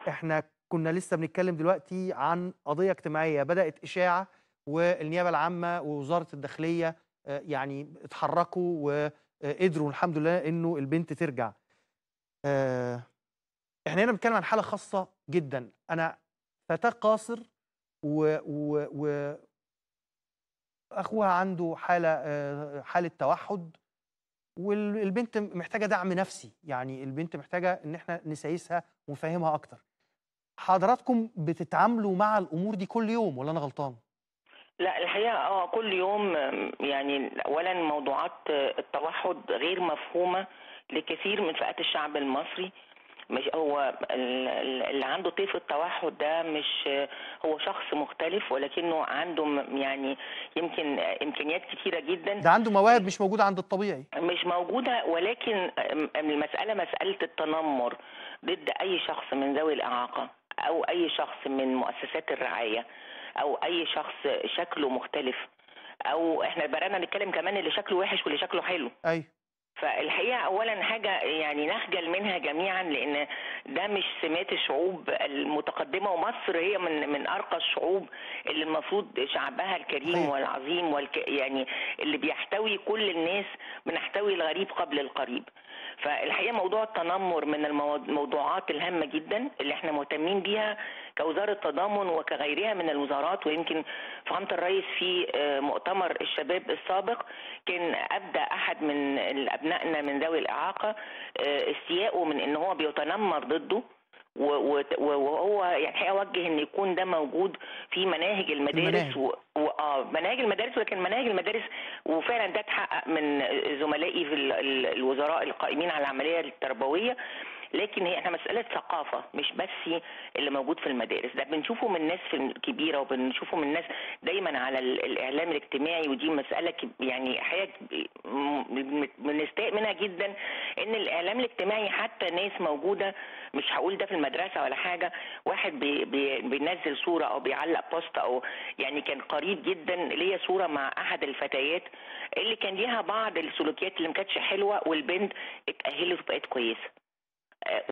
احنا كنا لسه بنتكلم دلوقتي عن قضية اجتماعية بدأت إشاعة والنيابة العامة ووزارة الداخلية آه، يعني اتحركوا وقدروا الحمد لله إنه البنت ترجع. آه، احنا هنا بنتكلم عن حالة خاصة جدا، أنا فتاة قاصر و, و, و أخوها عنده حالة آه، حالة توحد والبنت محتاجة دعم نفسي، يعني البنت محتاجة إن احنا نسايسها ونفهمها أكتر. حضراتكم بتتعاملوا مع الامور دي كل يوم ولا انا غلطان لا الحقيقه اه كل يوم آم، يعني اولا موضوعات آه، التوحد غير مفهومه لكثير من فئات الشعب المصري مش هو ال- ال- اللي عنده طيف التوحد ده مش آه، هو شخص مختلف ولكنه عنده م- يعني يمكن آه، امكانيات كثيره جدا ده عنده مواهب مش موجوده عند الطبيعي مش موجودة ولكن أم- المسألة مسألة التنمر ضد أي شخص من ذوي الإعاقة أو أي شخص من مؤسسات الرعاية أو أي شخص شكله مختلف أو إحنا بدأنا نتكلم كمان اللي شكله وحش واللي شكله حلو ايوه فالحقيقه اولا حاجه يعني نخجل منها جميعا لان ده مش سمات الشعوب المتقدمه ومصر هي من من ارقى الشعوب اللي المفروض شعبها الكريم صحيح. والعظيم والك يعني اللي بيحتوي كل الناس بنحتوي الغريب قبل القريب فالحقيقه موضوع التنمر من الموض- الموضوعات الهامه جدا اللي احنا مهتمين بيها كوزاره تضامن وكغيرها من الوزارات ويمكن فخامه الرئيس في آه، مؤتمر الشباب السابق كان ابدى احد من ابنائنا من ذوي الاعاقه آه، استيائه من ان هو بيتنمر ضده و- و- وهو يعني الحقيقه وجه ان يكون ده موجود في مناهج المدارس المناهج. و... و... اه مناهج المدارس ولكن مناهج المدارس وفعلا ده اتحقق من زملائي في ال- ال- الوزراء القائمين على العمليه التربويه لكن هي احنا مساله ثقافه مش بس اللي موجود في المدارس ده بنشوفه من الناس في الكبيره وبنشوفه من الناس دايما على ال- الاعلام الاجتماعي ودي مساله كب- يعني حاجه كب- م- بنستاء منها جدا ان الاعلام الاجتماعي حتى ناس موجوده مش هقول ده في المدرسه ولا حاجه واحد بي بي بينزل صوره او بيعلق بوست او يعني كان قريب جدا ليا صوره مع احد الفتيات اللي كان ليها بعض السلوكيات اللي ما كانتش حلوه والبنت اتاهلت وبقت كويسه آه،